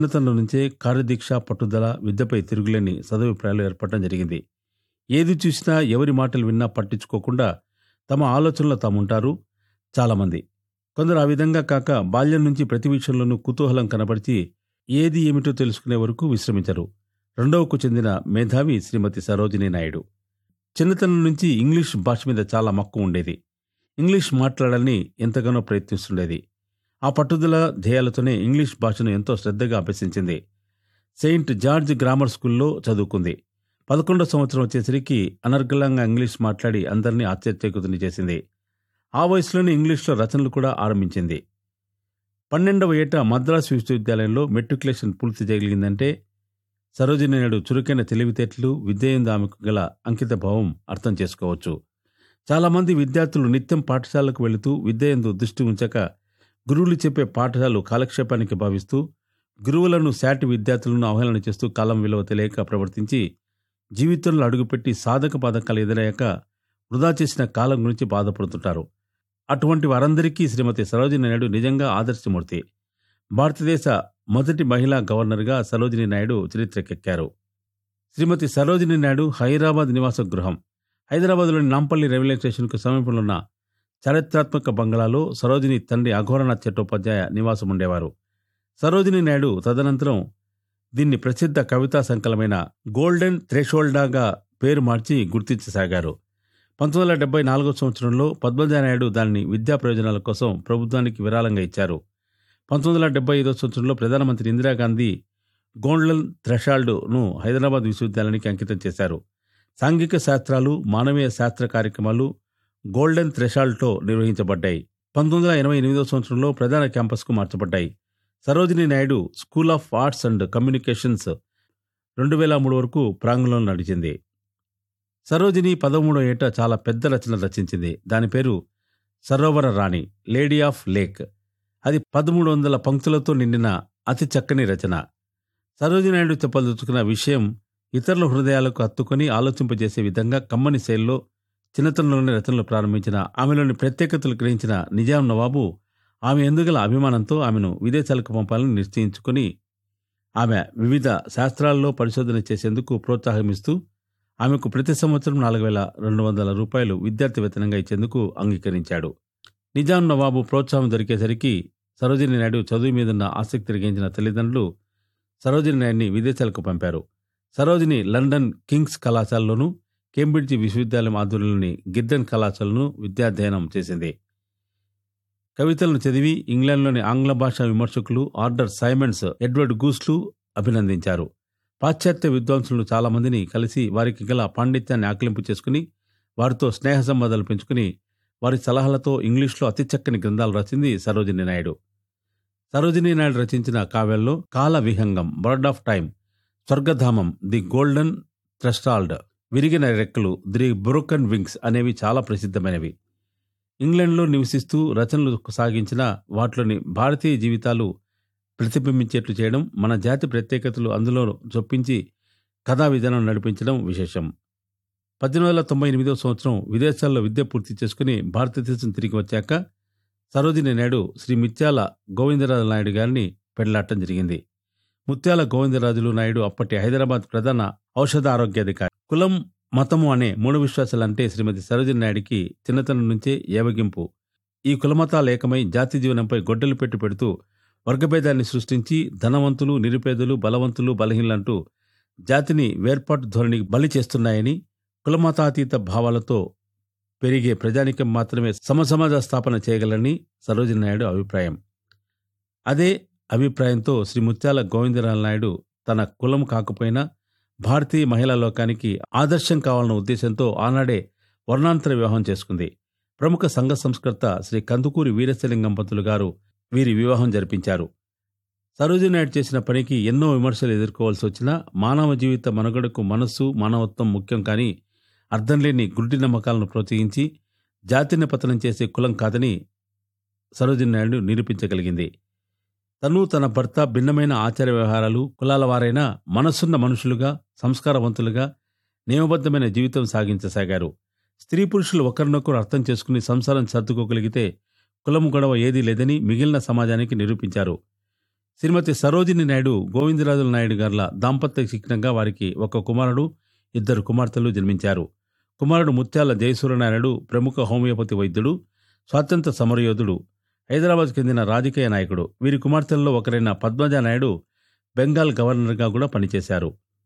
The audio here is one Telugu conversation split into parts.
చిన్నతనం నుంచే కార్యదీక్ష పట్టుదల విద్యపై తిరుగులేని సదభిప్రాయాలు ఏర్పడటం జరిగింది ఏది చూసినా ఎవరి మాటలు విన్నా పట్టించుకోకుండా తమ ఆలోచనలో తాముంటారు చాలామంది కొందరు ఆ విధంగా కాక బాల్యం నుంచి ప్రతి విషయంలోనూ కుతూహలం కనబరిచి ఏది ఏమిటో తెలుసుకునే వరకు విశ్రమించరు రెండవకు చెందిన మేధావి శ్రీమతి సరోజినీ నాయుడు చిన్నతనం నుంచి ఇంగ్లీష్ భాష మీద చాలా మక్కువ ఉండేది ఇంగ్లీష్ మాట్లాడాలని ఎంతగానో ప్రయత్నిస్తుండేది ఆ పట్టుదల ధ్యేయాలతోనే ఇంగ్లీష్ భాషను ఎంతో శ్రద్ధగా అభ్యసించింది సెయింట్ జార్జ్ గ్రామర్ స్కూల్లో చదువుకుంది పదకొండో సంవత్సరం వచ్చేసరికి అనర్గళంగా ఇంగ్లీష్ మాట్లాడి అందరినీ ఆశ్చర్యచకితుని చేసింది ఆ వయసులోనే ఇంగ్లీష్లో రచనలు కూడా ఆరంభించింది పన్నెండవ ఏట మద్రాసు విశ్వవిద్యాలయంలో మెట్రికులేషన్ పూర్తి చేయగలిగిందంటే సరోజిని నాయుడు చురుకైన తెలివితేటలు విద్యయందు ఆమెకు గల అంకిత భావం అర్థం చేసుకోవచ్చు చాలామంది విద్యార్థులు నిత్యం పాఠశాలకు వెళుతూ విద్యయందు దృష్టి ఉంచక గురువులు చెప్పే పాఠశాలలు కాలక్షేపానికి భావిస్తూ గురువులను శాటి విద్యార్థులను అవహేళన చేస్తూ కాలం విలువ తెలియక ప్రవర్తించి జీవితంలో అడుగుపెట్టి సాధక బాధకాలు ఎదురయ్యాక వృధా చేసిన కాలం గురించి బాధపడుతుంటారు అటువంటి వారందరికీ శ్రీమతి సరోజిని నాయుడు నిజంగా ఆదర్శమూర్తి భారతదేశ మొదటి మహిళా గవర్నర్గా సరోజిని నాయుడు చరిత్రకెక్కారు శ్రీమతి సరోజిని నాయుడు హైదరాబాద్ నివాస గృహం హైదరాబాద్లోని నాంపల్లి రైల్వే స్టేషన్కు సమీపంలో ఉన్న చారిత్రాత్మక బంగ్లాలో సరోజిని తండ్రి అఘోరనాథ్ చట్టోపాధ్యాయ నివాసం ఉండేవారు సరోజిని నాయుడు తదనంతరం దీన్ని ప్రసిద్ధ కవితా సంకలమైన గోల్డెన్ థ్రెషోల్డాగా పేరు మార్చి గుర్తించసాగారు పంతొమ్మిది వందల డెబ్బై నాలుగో సంవత్సరంలో పద్మజానాయుడు దానిని విద్యా ప్రయోజనాల కోసం ప్రభుత్వానికి విరాళంగా ఇచ్చారు పంతొమ్మిది వందల డెబ్బై ఐదో సంవత్సరంలో ప్రధానమంత్రి ఇందిరాగాంధీ గోల్డెన్ థ్రెషాల్డ్ను హైదరాబాద్ విశ్వవిద్యాలయానికి అంకితం చేశారు సాంఘిక శాస్త్రాలు మానవీయ శాస్త్ర కార్యక్రమాలు గోల్డెన్ థ్రెషాల్డ్తో నిర్వహించబడ్డాయి పంతొమ్మిది వందల ఎనభై ఎనిమిదో సంవత్సరంలో ప్రధాన క్యాంపస్కు మార్చబడ్డాయి Sarojini Naidu school of arts and communications రెండు వేల మూడు వరకు ప్రాంగణంలో నడిచింది సరోజిని పదమూడో ఏట చాలా పెద్ద రచన రచించింది దాని పేరు సరోవర రాణి లేడీ ఆఫ్ లేక్ అది పదమూడు వందల పంక్తులతో నిండిన అతి చక్కని రచన సరోజిని నాయుడు చెప్పదలుచుకున్న విషయం ఇతరుల హృదయాలకు హత్తుకొని ఆలోచింపజేసే విధంగా కమ్మని శైలిలో చిన్నతనంలోనే రచనలు ప్రారంభించిన ఆమెలోని ప్రత్యేకతలు గ్రహించిన నిజాం నవాబు ఆమె ఎందుగల అభిమానంతో ఆమెను విదేశాలకు పంపాలని నిశ్చయించుకుని ఆమె వివిధ శాస్త్రాల్లో పరిశోధన చేసేందుకు ప్రోత్సాహమిస్తూ ఆమెకు ప్రతి సంవత్సరం నాలుగు వేల రెండు వందల రూపాయలు విద్యార్థి వేతనంగా ఇచ్చేందుకు అంగీకరించాడు నిజాం నవాబు ప్రోత్సాహం దొరికేసరికి సరోజిని నాయుడు చదువు మీదున్న ఆసక్తి తొలగించిన తల్లిదండ్రులు సరోజిని నాయుడిని విదేశాలకు పంపారు సరోజిని లండన్ కింగ్స్ కళాశాలలోను కేంబ్రిడ్జ్ విశ్వవిద్యాలయం ఆధ్వర్యంలోని గిద్దెన్ కళాశాలను విద్యాధ్యయనం చేసింది కవితలను చదివి ఇంగ్లాండ్లోని ఆంగ్ల భాషా విమర్శకులు ఆర్డర్ సైమన్స్ ఎడ్వర్డ్ గూస్లు అభినందించారు పాశ్చాత్య విద్వాంసులను చాలామందిని కలిసి వారికి గల పాండిత్యాన్ని ఆకలింపు చేసుకుని వారితో స్నేహ సంబంధాలు పెంచుకుని వారి సలహాలతో ఇంగ్లీష్లో అతి చక్కని గ్రంథాలు రచింది సరోజిని నాయుడు సరోజిని నాయుడు రచించిన కావ్యాల్లో కాల విహంగం బర్డ్ ఆఫ్ టైమ్ స్వర్గధామం ది గోల్డెన్ థ్రెస్టాల్డ్ విరిగిన రెక్కలు ది బ్రోకన్ వింగ్స్ అనేవి చాలా ప్రసిద్ధమైనవి ఇంగ్లాండ్లో నివసిస్తూ రచనలు సాగించిన వాటిలోని భారతీయ జీవితాలు ప్రతిబింబించేట్లు చేయడం మన జాతి ప్రత్యేకతలు అందులో చొప్పించి కథా విధానం నడిపించడం విశేషం పద్దెనిమిది వందల తొంభై ఎనిమిదవ సంవత్సరం విదేశాల్లో విద్య పూర్తి చేసుకుని భారతదేశం తిరిగి వచ్చాక సరోజిని నాయుడు శ్రీ ముత్యాల గోవిందరాజు నాయుడు గారిని పెళ్లాటం జరిగింది ముత్యాల గోవిందరాజులు నాయుడు అప్పటి హైదరాబాద్ ప్రధాన ఔషధ ఆరోగ్యాధికారి కులం మతము అనే మూడు విశ్వాసాలంటే శ్రీమతి సరోజిని నాయుడికి చిన్నతనం నుంచే ఏవగింపు ఈ కులమతాలు ఏకమై జాతి జీవనంపై గొడ్డలు పెట్టి పెడుతూ వర్గభేదాన్ని సృష్టించి ధనవంతులు నిరుపేదలు బలవంతులు బలహీనలంటూ జాతిని వేర్పాటు ధోరణికి బలి చేస్తున్నాయని కులమతాతీత భావాలతో పెరిగే ప్రజానికం మాత్రమే సమసమాజ స్థాపన చేయగలని సరోజిని నాయుడు అభిప్రాయం అదే అభిప్రాయంతో శ్రీ ముత్యాల గోవిందరాల నాయుడు తన కులం కాకపోయినా భారతీయ మహిళా లోకానికి ఆదర్శం కావాలన్న ఉద్దేశంతో ఆనాడే వర్ణాంతర వివాహం చేసుకుంది ప్రముఖ సంఘ సంస్కర్త శ్రీ కందుకూరి వీరశలింగం పంతులు గారు వీరి వివాహం జరిపించారు సరోజిని నాయుడు చేసిన పనికి ఎన్నో విమర్శలు ఎదుర్కోవాల్సి వచ్చినా మానవ జీవిత మనుగడకు మనస్సు మానవత్వం ముఖ్యం కానీ అర్థం లేని గుడ్డి నమ్మకాలను ప్రోత్సహించి జాతిని పతనం చేసే కులం కాదని సరోజిని నాయుడు నిరూపించగలిగింది తను తన భర్త భిన్నమైన ఆచార వ్యవహారాలు కులాల వారైనా మనస్సున్న మనుషులుగా సంస్కారవంతులుగా నియమబద్ధమైన జీవితం సాగించసాగారు స్త్రీ పురుషులు ఒకరినొకరు అర్థం చేసుకుని సంసారం సర్దుకోగలిగితే కులం గొడవ ఏదీ లేదని మిగిలిన సమాజానికి నిరూపించారు శ్రీమతి సరోజిని నాయుడు గోవిందరాజుల నాయుడు గార్ల దాంపత్య చిహ్నంగా వారికి ఒక కుమారుడు ఇద్దరు కుమార్తెలు జన్మించారు కుమారుడు ముత్యాల జయసూర్యనారాయణుడు ప్రముఖ హోమియోపతి వైద్యుడు స్వాతంత్ర సమరయోధుడు హైదరాబాద్ చెందిన రాజకీయ నాయకుడు వీరి కుమార్తెల్లో ఒకరైన పద్మజ నాయుడు బెంగాల్ గవర్నర్గా కూడా పనిచేశారు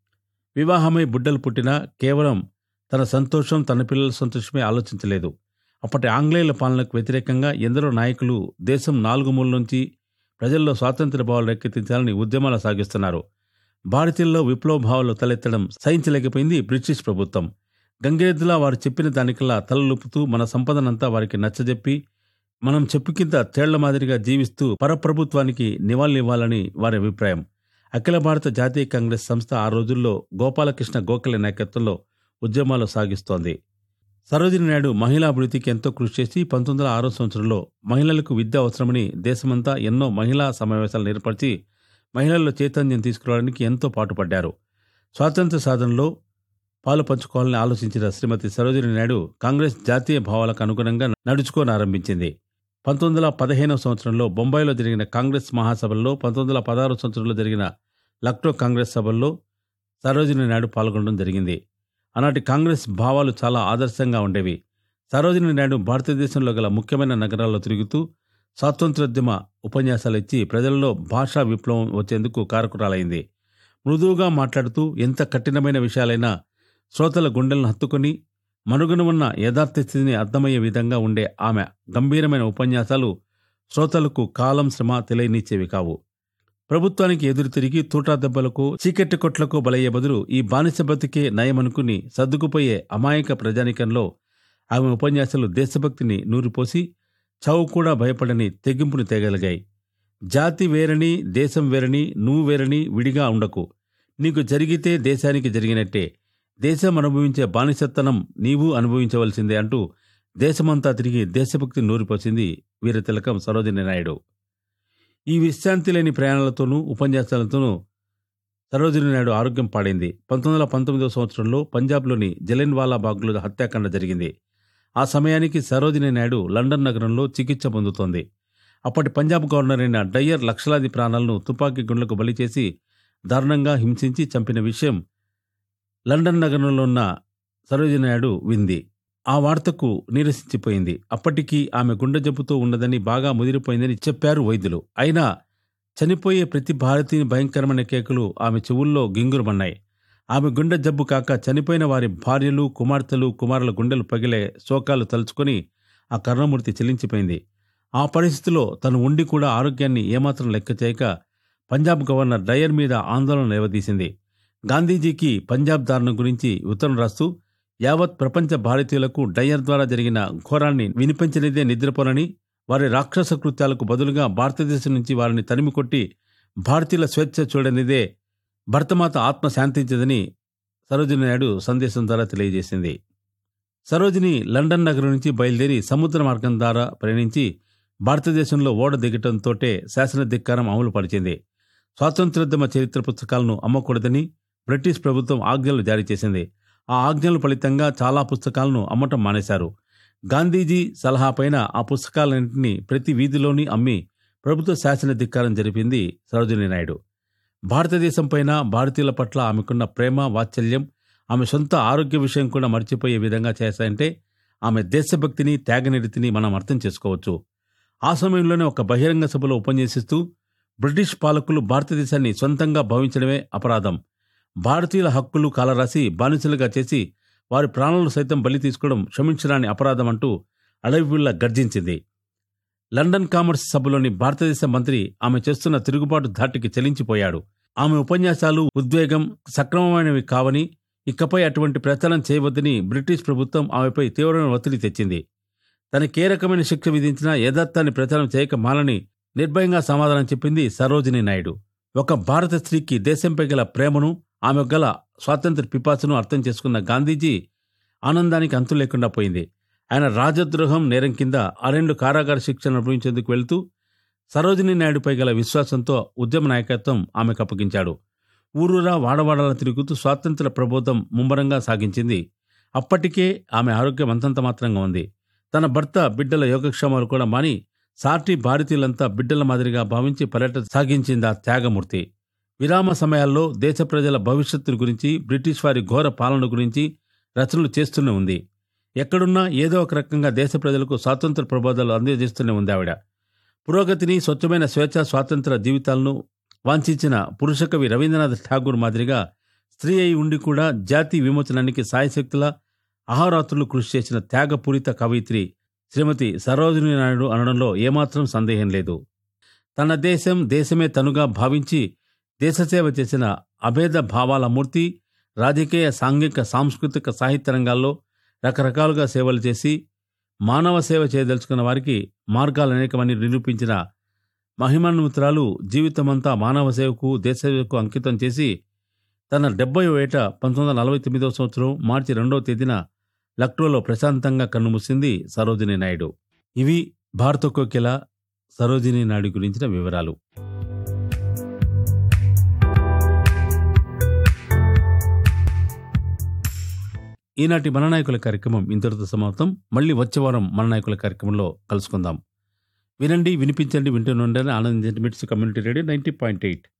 వివాహమై బిడ్డలు పుట్టినా కేవలం తన సంతోషం తన పిల్లల సంతోషమే ఆలోచించలేదు అప్పటి ఆంగ్లేయుల పాలనకు వ్యతిరేకంగా ఎందరో నాయకులు దేశం నాలుగు మూల నుంచి ప్రజల్లో స్వాతంత్ర భావాలు రేకెత్తించాలని ఉద్యమాలు సాగిస్తున్నారు భారతీయుల్లో విప్లవ భావాలు తలెత్తడం సహించలేకపోయింది బ్రిటిష్ ప్రభుత్వం గంగేద్దులా వారు చెప్పిన దానికల్లా తలలుపుతూ మన సంపదనంతా వారికి నచ్చజెప్పి మనం చెప్పుకింత తేళ్ల మాదిరిగా జీవిస్తూ పరప్రభుత్వానికి నివాళులివ్వాలని వారి అభిప్రాయం అఖిల భారత జాతీయ కాంగ్రెస్ సంస్థ ఆ రోజుల్లో గోపాలకృష్ణ గోఖలే నాయకత్వంలో ఉద్యమాలు సాగిస్తోంది సరోజిని నాయుడు మహిళా అభివృద్ధికి ఎంతో కృషి చేసి పంతొమ్మిది వందల ఆరో సంవత్సరంలో మహిళలకు విద్య అవసరమని దేశమంతా ఎన్నో మహిళా సమావేశాలు ఏర్పరిచి మహిళల్లో చైతన్యం తీసుకురావడానికి ఎంతో పాటుపడ్డారు స్వాతంత్ర సాధనలో పాలు పంచుకోవాలని ఆలోచించిన శ్రీమతి సరోజిని నాయుడు కాంగ్రెస్ జాతీయ భావాలకు అనుగుణంగా నడుచుకోని ఆరంభించింది పంతొమ్మిది వందల పదిహేనవ సంవత్సరంలో బొంబాయిలో జరిగిన కాంగ్రెస్ మహాసభల్లో పంతొమ్మిది వందల పదహారు సంవత్సరంలో జరిగిన లక్నో కాంగ్రెస్ సభల్లో సరోజిని నాయుడు పాల్గొనడం జరిగింది ఆనాటి కాంగ్రెస్ భావాలు చాలా ఆదర్శంగా ఉండేవి సరోజిని నాయుడు భారతదేశంలో గల ముఖ్యమైన నగరాల్లో తిరుగుతూ స్వాతంత్రోద్యమ ఉపన్యాసాలు ఇచ్చి ప్రజల్లో భాషా విప్లవం వచ్చేందుకు కారకురాలైంది మృదువుగా మాట్లాడుతూ ఎంత కఠినమైన విషయాలైనా శ్రోతల గుండెలను హత్తుకొని మనుగన ఉన్న యథార్థ స్థితిని అర్థమయ్యే విధంగా ఉండే ఆమె గంభీరమైన ఉపన్యాసాలు శ్రోతలకు కాలం శ్రమ తెలియనిచ్చేవి కావు ప్రభుత్వానికి ఎదురు తిరిగి తూటా దెబ్బలకు చీకటి కొట్లకు బలయ్యే బదులు ఈ బానిస బతికే నయమనుకుని సర్దుకుపోయే అమాయక ప్రజానికంలో ఆమె ఉపన్యాసాలు దేశభక్తిని నూరిపోసి చావు కూడా భయపడని తెగింపుని తేగలిగాయి జాతి వేరని దేశం వేరని నువ్వు వేరని విడిగా ఉండకు నీకు జరిగితే దేశానికి జరిగినట్టే దేశం అనుభవించే బానిసత్తనం నీవు అనుభవించవలసిందే అంటూ దేశమంతా తిరిగి దేశభక్తి నూరిపోసింది వీరతిలకం సరోజిని నాయుడు ఈ విశ్రాంతి లేని ప్రయాణాలతోనూ ఉపన్యాసాలతోనూ సరోజిని నాయుడు ఆరోగ్యం పాడైంది పంతొమ్మిది వందల పంతొమ్మిదవ సంవత్సరంలో పంజాబ్లోని జలియన్వాలా బాగ్లో హత్యాకాండ జరిగింది ఆ సమయానికి సరోజిని నాయుడు లండన్ నగరంలో చికిత్స పొందుతోంది అప్పటి పంజాబ్ గవర్నర్ అయిన డయ్యర్ లక్షలాది ప్రాణాలను తుపాకీ గుండ్లకు బలి చేసి దారుణంగా హింసించి చంపిన విషయం లండన్ నగరంలో ఉన్న సరోజిని నాయుడు వింది ఆ వార్తకు నీరసించిపోయింది అప్పటికి ఆమె గుండె జబ్బుతో ఉన్నదని బాగా ముదిరిపోయిందని చెప్పారు వైద్యులు అయినా చనిపోయే ప్రతి భారతీయుని భయంకరమైన కేకలు ఆమె చెవుల్లో గింగురమన్నాయి ఆమె గుండె జబ్బు కాక చనిపోయిన వారి భార్యలు కుమార్తెలు కుమారుల గుండెలు పగిలే శోకాలు తలుచుకొని ఆ కరుణమూర్తి చెల్లించిపోయింది ఆ పరిస్థితిలో తను ఉండి కూడా ఆరోగ్యాన్ని ఏమాత్రం లెక్క చేయక పంజాబ్ గవర్నర్ డయర్ మీద ఆందోళన లేవదీసింది గాంధీజీకి పంజాబ్ దారుణం గురించి ఉత్తరం రాస్తూ యావత్ ప్రపంచ భారతీయులకు డయ్యర్ ద్వారా జరిగిన ఘోరాన్ని వినిపించనిదే నిద్రపోనని వారి రాక్షస కృత్యాలకు బదులుగా భారతదేశం నుంచి వారిని తరిమి కొట్టి భారతీయుల స్వేచ్ఛ చూడనిదే భర్తమాత ఆత్మ శాంతించదని సరోజిని నాయుడు సందేశం ద్వారా తెలియజేసింది సరోజిని లండన్ నగరం నుంచి బయలుదేరి సముద్ర మార్గం ద్వారా ప్రయాణించి భారతదేశంలో ఓడ దిగటంతోటే శాసన ధిక్కారం అమలు పరిచింది స్వాతంత్రోద్యమ చరిత్ర పుస్తకాలను అమ్మకూడదని బ్రిటిష్ ప్రభుత్వం ఆజ్ఞలు జారీ చేసింది ఆ ఆజ్ఞల ఫలితంగా చాలా పుస్తకాలను అమ్మటం మానేశారు గాంధీజీ సలహాపైన ఆ పుస్తకాలన్నింటినీ ప్రతి వీధిలోని అమ్మి ప్రభుత్వ శాసన ధిక్కారం జరిపింది సరోజిని నాయుడు భారతదేశం పైన భారతీయుల పట్ల ఆమెకున్న ప్రేమ వాత్సల్యం ఆమె సొంత ఆరోగ్య విషయం కూడా మర్చిపోయే విధంగా చేశాయంటే ఆమె దేశభక్తిని త్యాగనిరితిని మనం అర్థం చేసుకోవచ్చు ఆ సమయంలోనే ఒక బహిరంగ సభలో ఉపన్యసిస్తూ బ్రిటిష్ పాలకులు భారతదేశాన్ని సొంతంగా భావించడమే అపరాధం భారతీయుల హక్కులు కాలరాసి బానిసలుగా చేసి వారి ప్రాణాలు సైతం బలి తీసుకోవడం క్షమించరాని అపరాధం అంటూ అడవిపిల్ల గర్జించింది లండన్ కామర్స్ సభలోని భారతదేశ మంత్రి ఆమె చేస్తున్న తిరుగుబాటు ధాటికి చెలించిపోయాడు ఆమె ఉపన్యాసాలు ఉద్వేగం సక్రమమైనవి కావని ఇకపై అటువంటి ప్రచారం చేయవద్దని బ్రిటిష్ ప్రభుత్వం ఆమెపై తీవ్రమైన ఒత్తిడి తెచ్చింది తనకే రకమైన శిక్ష విధించినా యథార్థాన్ని ప్రచారం చేయక మాలని నిర్భయంగా సమాధానం చెప్పింది సరోజిని నాయుడు ఒక భారత స్త్రీకి దేశంపై గల ప్రేమను ఆమె గల స్వాతంత్ర పిపాసను అర్థం చేసుకున్న గాంధీజీ ఆనందానికి అంతు లేకుండా పోయింది ఆయన రాజద్రోహం నేరం కింద అరెండు కారాగార శిక్షను అనుభవించేందుకు వెళుతూ సరోజిని నాయుడుపై గల విశ్వాసంతో ఉద్యమ నాయకత్వం ఆమెకు అప్పగించాడు ఊరూరా వాడవాడలా తిరుగుతూ స్వాతంత్ర ప్రబోధం ముమ్మరంగా సాగించింది అప్పటికే ఆమె ఆరోగ్యం అంతంత మాత్రంగా ఉంది తన భర్త బిడ్డల యోగక్షేమాలు కూడా మాని సాటి భారతీయులంతా బిడ్డల మాదిరిగా భావించి పర్యటన సాగించింది ఆ త్యాగమూర్తి విరామ సమయాల్లో దేశ ప్రజల భవిష్యత్తు గురించి బ్రిటిష్ వారి ఘోర పాలన గురించి రచనలు చేస్తూనే ఉంది ఎక్కడున్నా ఏదో ఒక రకంగా దేశ ప్రజలకు స్వాతంత్ర ప్రబోధాలు అందజేస్తూనే ఉంది ఆవిడ పురోగతిని స్వచ్ఛమైన స్వేచ్ఛ స్వాతంత్ర జీవితాలను వాంఛించిన పురుష కవి రవీంద్రనాథ్ ఠాగూర్ మాదిరిగా స్త్రీ అయి ఉండి కూడా జాతి విమోచనానికి సాయశక్తుల అహోరాత్రులు కృషి చేసిన త్యాగపూరిత కవయిత్రి శ్రీమతి సరోజిని నాయుడు అనడంలో ఏమాత్రం సందేహం లేదు తన దేశం దేశమే తనుగా భావించి దేశసేవ చేసిన అభేద భావాల మూర్తి రాజకీయ సాంఘిక సాంస్కృతిక సాహిత్య రంగాల్లో రకరకాలుగా సేవలు చేసి మానవ సేవ చేయదలుచుకున్న వారికి మార్గాలు అనేకమని నిరూపించిన మహిమాన్వితురాలు జీవితమంతా మానవ సేవకు దేశసేవకు అంకితం చేసి తన డెబ్బై ఏట పంతొమ్మిది వందల నలభై తొమ్మిదవ సంవత్సరం మార్చి రెండవ తేదీన లక్నోలో ప్రశాంతంగా కన్నుమూసింది సరోజిని నాయుడు ఇవి భారత కోకిల సరోజిని నాయుడు గురించిన వివరాలు ఈనాటి మననాయకుల కార్యక్రమం ఇంతటితో సమాప్తం మళ్ళీ వచ్చే వారం మననాయకుల కార్యక్రమంలో కలుసుకుందాం వినండి వినిపించండి వింటూనే ఉండండి ఆనందించండి MITS community radio ninety point eight